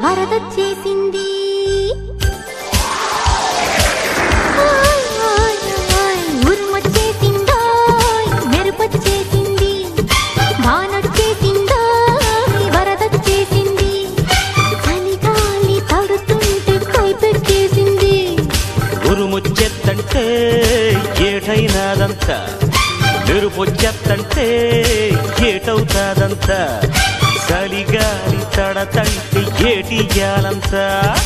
వరదొచ్చేసింది ఓయ్, ఓయ్, ఓయ్, ఉరుమొచ్చేసిందోయ్, మెరుపొచ్చేసింది వానొచ్చేసిందోయ్, వరదొచ్చేసింది చలిగాలి తడుతుంటే కైపెట్టేసింది ఉరుముచ్చెత్తంటే ఏటైనాదంతా మెరుపొచ్చెత్తంటే ఏటవుతాదంతా చలిగాలి తడతంటే ఏటియాలంతా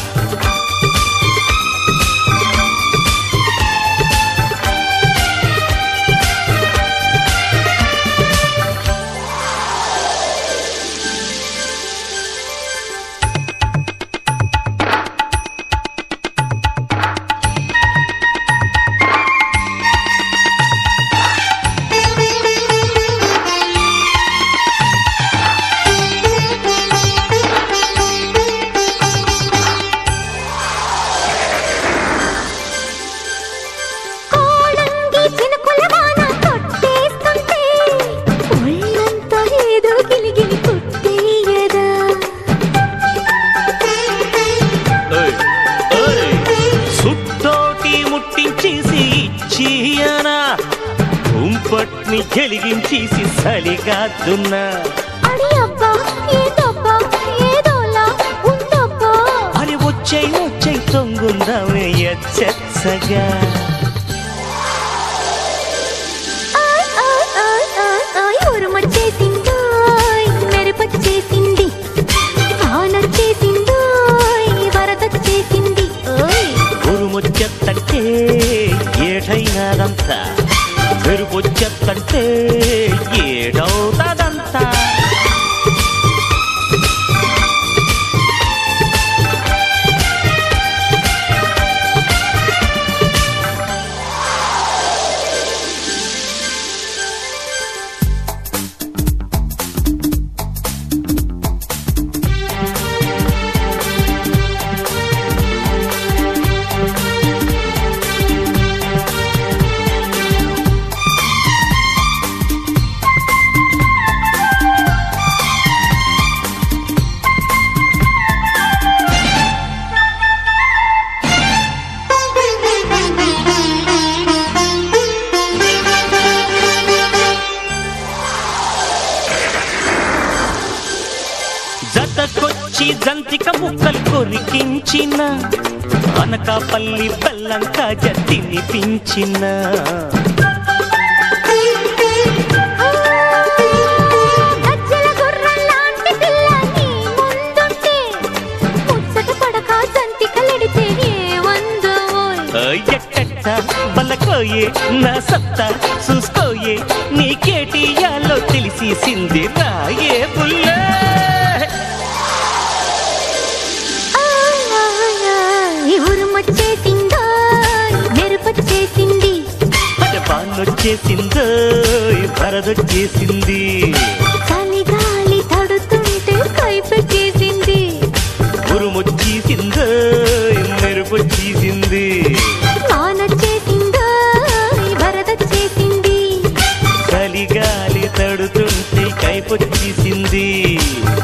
కోడంగి చినుకుల వాన కొట్టేస్తుంటే ఒళ్ళంతా ఏదో గిలిగిలి కొట్టేయదా ఓయ్, ఓయ్, సుట్టోటి ముట్టించేసి ఇచ్చియనా కుంపట్ని వెలిగించేసి సలిగాదున్నా అడి అబ్బా ఏదబ్బా ఏదోలా ఉందబ్బా అని వచ్చే వచ్చే తొంగుందామే ఎచ్చగా ఆయ్ ఆయ్ ఆయ్ ఆయ్ ఆయ్ ఉరుమొచ్చేసిందోయ్ మెరుపొచ్చేసింది వానొచ్చేసిందోయ్ వరదొచ్చేసింది ఓయ్ ఉరుమొచ్చెత్తంటే ఏటైనాదంతా మెరుపొచ్చెత్తంటే ఏడవుతాదంతా జతకొచ్చి జంతిక ముక్కలు కొరికించిన అనకాపల్లి బెల్లం కాజ తినిపించిన గజ్జల గుర్రంలాంటి పిల్ల నీ ముందుంటే ముచ్చట పడక జంతికలెడితే ఏమందోయ్ ఎట్టెట్ట బలకోయే నా సత్తా చూసుకోయే నీకేటియాలో తెలిసి సింది రాయే బుల్లే ఆయ్ ఆయ్ ఆయ్ ఉరుమొచ్చేసిందోయ్ మెరుపొచ్చేసింది అట బాన్నొచ్చేసిందో వరదొచ్చేసింది చలిగాలి తడుతుంటే కైపెట్టేసింది ఉరుమొచ్చేసిందో మెరుపొచ్చేసింది వానొచ్చేసిందోయ్ వరదొచ్చేసింది చలిగాలి తడుతుంటే కైపొచ్చేసింది